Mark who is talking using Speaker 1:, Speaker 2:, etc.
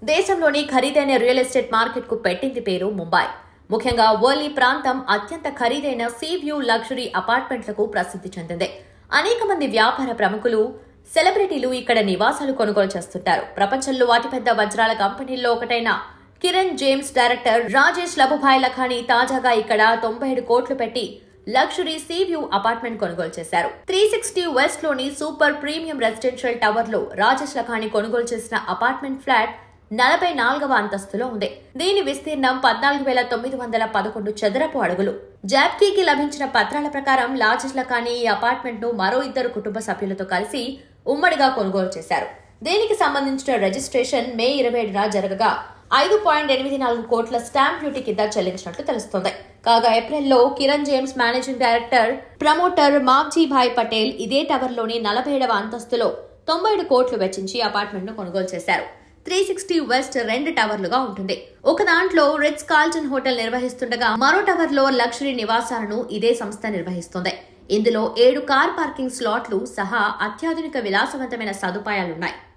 Speaker 1: దేశంలోని ఖరీదైన real estate market కు పెట్టింది పేరు ముంబై ముఖ్యంగా వర్లీ ప్రాంతం అత్యంత ఖరీదైన సీ వ్యూ లగ్జరీ అపార్ట్మెంట్లకు ప్రసిద్ధి చెందింది అనేక మంది వ్యాపార ప్రముఖులు సెలబ్రిటీలు ఇక్కడ నివాసాలు కొనుగోలు చేస్తుంటారు ప్రపంచంలో అతిపెద్ద వజ్రాల కంపెనీల్లో ఒకటైన కిరణ్ జేమ్స్ డైరెక్టర్ రాజేష్ లభుభాయ్ లఖాని తాజాగా ఇక్కడ తొంభై ఏడు కోట్లు పెట్టి లగ్జరీ సీ వ్యూ అపార్ట్మెంట్ కొనుగోలు చేశారు త్రీ సిక్స్టీ వెస్ట్ లోని సూపర్ ప్రీమియం రెసిడెన్షియల్ టవర్ లో రాజేష్ లఖాని కొనుగోలు చేసిన అపార్ట్మెంట్ ఫ్లాట్ నలభై నాలుగవ అంతస్తులో ఉంది దీని విస్తీర్ణం పద్నాలుగు వేల తొమ్మిది వందల పదకొండు చదరపు అడుగులు జాబ్కీకి లభించిన పత్రాల ప్రకారం లాజెస్ లఖాని ఈ అపార్ట్మెంట్ ను మరో ఇద్దరు కుటుంబ సభ్యులతో కలిసి ఉమ్మడిగా కొనుగోలు చేశారు దీనికి సంబంధించిన రిజిస్ట్రేషన్ మే ఇరవై ఏడున జరగగా ఐదు పాయింట్ ఎనిమిది నాలుగు కోట్ల స్టాంప్ డ్యూటీ కింద చెల్లించినట్లు తెలుస్తోంది కాగా ఏప్రిల్లో Kiran Gems managing director promoter Mavji bhai Patel ఇదే టవర్లోని నలభై ఏడవ అంతస్తులో తొంభై ఏడు కోట్లు వెచ్చించి అపార్ట్మెంట్ ను కొనుగోలు చేశారు త్రీ సిక్స్టీ వెస్ట్ రెండు టవర్లుగా ఉంటుంది ఒక దాంట్లో రిట్స్ కాల్టన్ హోటల్ నిర్వహిస్తుండగా మరో టవర్ లో లగ్జరీ నివాసాలను ఇదే సంస్థ నిర్వహిస్తుంది ఇందులో ఏడు కార్ పార్కింగ్ స్లాట్లు సహా అత్యాధునిక విలాసవంతమైన సదుపాయాలున్నాయి